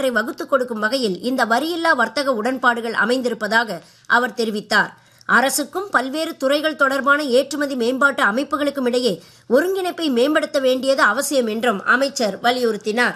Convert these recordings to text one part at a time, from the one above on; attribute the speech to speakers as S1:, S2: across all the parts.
S1: ஒன்றை வகுத்துக் கொடுக்கும் வகையில் இந்த வரியில்லா வர்த்தக உடன்பாடுகள் அமைந்திருப்பதாக அவர் தெரிவித்தார் அரசுக்கும் பல்வேறு துறைகள் தொடர்பான ஏற்றுமதி மேம்பாட்டு அமைப்புகளுக்கும் இடையே ஒருங்கிணைப்பை மேம்படுத்த வேண்டியது அவசியம் என்றும் அமைச்சர் வலியுறுத்தினார்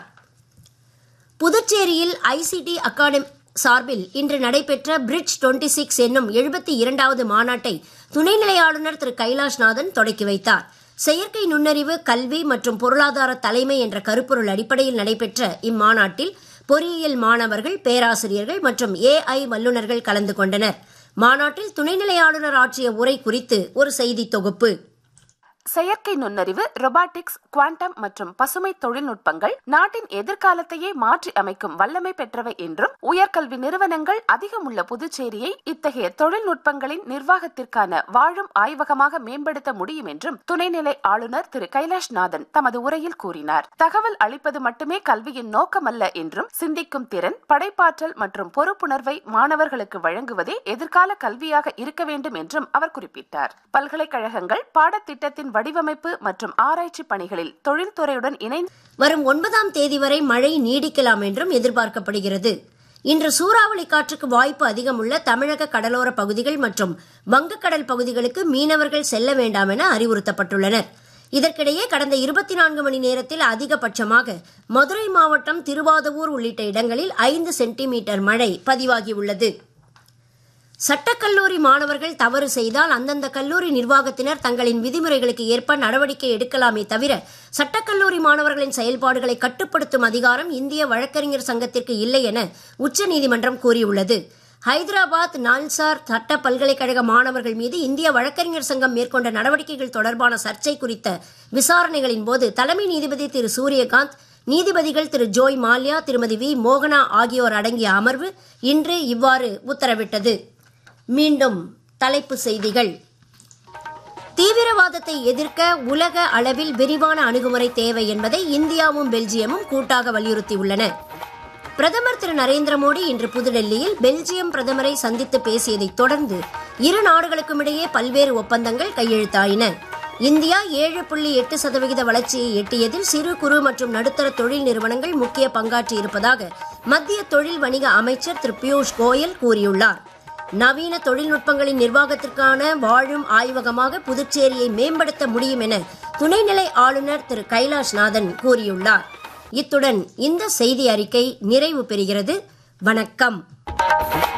S1: புதுச்சேரியில் ஐசிடி அகாடமி சார்பில் இன்று நடைபெற்ற பிரிட்ஜ் டுவெண்டி சிக்ஸ் என்னும் எழுபத்தி இரண்டாவது மாநாட்டை துணைநிலை ஆளுநர் திரு கைலாஷ்நாதன் தொடக்கி வைத்தார் செயற்கை நுண்ணறிவு கல்வி மற்றும் பொருளாதார தலைமை என்ற கருப்பொருள் அடிப்படையில் நடைபெற்ற இம்மாநாட்டில் பொறியியல் மாணவர்கள் பேராசிரியர்கள் மற்றும் ஏஐ வல்லுநர்கள் கலந்து கொண்டனர் மாநாட்டில் துணைநிலை ஆளுநர் ஆற்றிய உரை குறித்து ஒரு செய்தி தொகுப்பு
S2: செயற்கை நுண்ணறிவு ரொபாட்டிக்ஸ் குவாண்டம் மற்றும் பசுமை தொழில்நுட்பங்கள் நாட்டின் எதிர்காலத்தையே மாற்றி அமைக்கும் வல்லமை பெற்றவை என்றும் உயர்கல்வி நிறுவனங்கள் அதிகம் உள்ள புதுச்சேரியை இத்தகைய தொழில்நுட்பங்களின் நிர்வாகத்திற்கான வாழும் ஆய்வகமாக மேம்படுத்த முடியும் என்றும் துணைநிலை ஆளுநர் திரு கைலாஷ்நாதன் தமது உரையில் கூறினார் தகவல் அளிப்பது மட்டுமே கல்வியின் நோக்கமல்ல என்றும் சிந்திக்கும் திறன் படைப்பாற்றல் மற்றும் பொறுப்புணர்வை மாணவர்களுக்கு வழங்குவதே எதிர்கால கல்வியாக இருக்க வேண்டும் என்றும் அவர் குறிப்பிட்டார் பல்கலைக்கழகங்கள் பாடத்திட்டத்தின் வடிவமைப்பு மற்றும் ஆராய்ச்சி பணிகளில் தொழில்துறையுடன் இணைந்து
S1: வரும் ஒன்பதாம் தேதி வரை மழை நீடிக்கலாம் என்றும் எதிர்பார்க்கப்படுகிறது இன்று சூறாவளி காற்றுக்கு வாய்ப்பு அதிகம் உள்ள தமிழக கடலோர பகுதிகள் மற்றும் வங்கக்கடல் பகுதிகளுக்கு மீனவர்கள் செல்ல வேண்டாம் என அறிவுறுத்தப்பட்டுள்ளனர் இதற்கிடையே கடந்த இருபத்தி நான்கு மணி நேரத்தில் அதிகபட்சமாக மதுரை மாவட்டம் திருவாதவூர் உள்ளிட்ட இடங்களில் ஐந்து சென்டிமீட்டர் மழை பதிவாகியுள்ளது சட்டக்கல்லூரி மாணவர்கள் தவறு செய்தால் அந்தந்த கல்லூரி நிர்வாகத்தினர் தங்களின் விதிமுறைகளுக்கு ஏற்ப நடவடிக்கை எடுக்கலாமே தவிர சட்டக்கல்லூரி மாணவர்களின் செயல்பாடுகளை கட்டுப்படுத்தும் அதிகாரம் இந்திய வழக்கறிஞர் சங்கத்திற்கு இல்லை என உச்சநீதிமன்றம் கூறியுள்ளது ஹைதராபாத் நால்சார் சட்ட பல்கலைக்கழக மாணவர்கள் மீது இந்திய வழக்கறிஞர் சங்கம் மேற்கொண்ட நடவடிக்கைகள் தொடர்பான சர்ச்சை குறித்த விசாரணைகளின் போது தலைமை நீதிபதி திரு சூரியகாந்த் நீதிபதிகள் திரு ஜோய் மால்யா திருமதி வி மோகனா ஆகியோர் அடங்கிய அமர்வு இன்று இவ்வாறு உத்தரவிட்டது மீண்டும் தலைப்பு செய்திகள் தீவிரவாதத்தை எதிர்க்க உலக அளவில் விரிவான அணுகுமுறை தேவை என்பதை இந்தியாவும் பெல்ஜியமும் கூட்டாக வலியுறுத்தியுள்ளன பிரதமர் திரு நரேந்திர மோடி இன்று புதுடெல்லியில் பெல்ஜியம் பிரதமரை சந்தித்து பேசியதைத் தொடர்ந்து இரு நாடுகளுக்கும் இடையே பல்வேறு ஒப்பந்தங்கள் கையெழுத்தாயின இந்தியா ஏழு புள்ளி எட்டு சதவிகித வளர்ச்சியை எட்டியதில் சிறு குறு மற்றும் நடுத்தர தொழில் நிறுவனங்கள் முக்கிய பங்காற்றி இருப்பதாக மத்திய தொழில் வணிக அமைச்சர் திரு பியூஷ் கோயல் கூறியுள்ளார் நவீன தொழில்நுட்பங்களின் நிர்வாகத்திற்கான வாழும் ஆய்வகமாக புதுச்சேரியை மேம்படுத்த முடியும் என துணைநிலை ஆளுநர் திரு கைலாஷ்நாதன் கூறியுள்ளார் இத்துடன் இந்த செய்தி அறிக்கை நிறைவு பெறுகிறது வணக்கம்